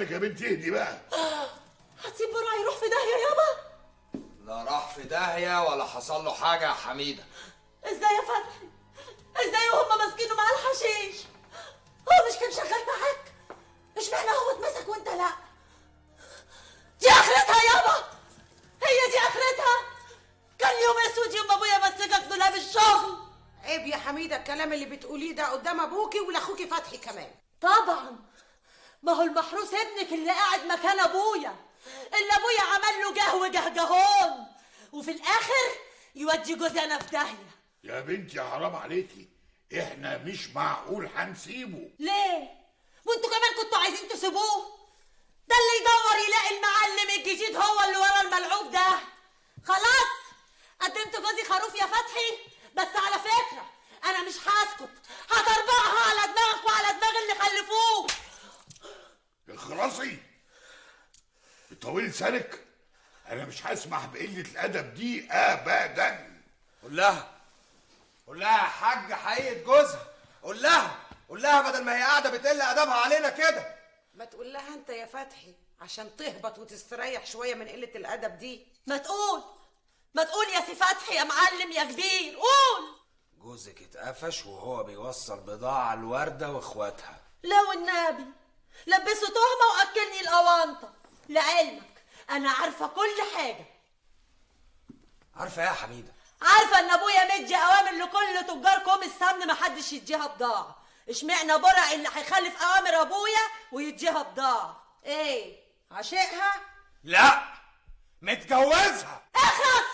مالك يا بنتي اهدي بقى هتسيب برع يروح في داهيه يابا لا راح في داهية ولا حصل له حاجة يا حميدة ازاي يا فتحي ازاي وهم ماسكينه مع الحشيش هو مش كان شغال معاك اشمعنى هو اتمسك وانت لا دي اخرتها يابا هي دي اخرتها كان يوم اسود يوم ابويا مسكك دولاب الشغل عيب يا حميده الكلام اللي بتقوليه ده قدام ابوكي ولاخوكي فتحي كمان طبعا ما هو المحروس ابنك اللي قاعد مكان ابويا اللي ابويا عمل له جهو جهجهون وفي الاخر يودي جوزي انا في داهيه يا بنتي حرام عليكي احنا مش معقول هنسيبه ليه وانتوا كمان كنتوا عايزين تسيبوه ده اللي يدور يلاقي المعلم الجديد هو اللي ورا الملعوب ده خلاص قدمت جوزي خروف يا فتحي بس على فكره انا مش هسكت هضربعها على دماغك وعلى دماغ اللي خلفوه اخرسي بطويل لسانك انا مش هسمح بقله الادب دي ابدا قول لها قول لها يا حاج حقيقة جوزها قول لها قول لها بدل ما هي قاعدة بتقل أدبها علينا كده ما تقول لها انت يا فتحي عشان تهبط وتستريح شويه من قله الادب دي ما تقول ما تقول يا سي فتحي يا معلم يا كبير قول جوزك اتقفش وهو بيوصل بضاعة لوردة واخواتها لا والنبي لبسه تهمه واكلني الاونطه لعلمك انا عارفه كل حاجه عارفة ايه يا حميدة عارفه ان ابويا مدي اوامر لكل تجار كوم السمن محدش يديها بضاعه اشمعنى برع اللي هيخالف اوامر ابويا ويديها بضاعه ايه عشقها لا متجوزها اخرس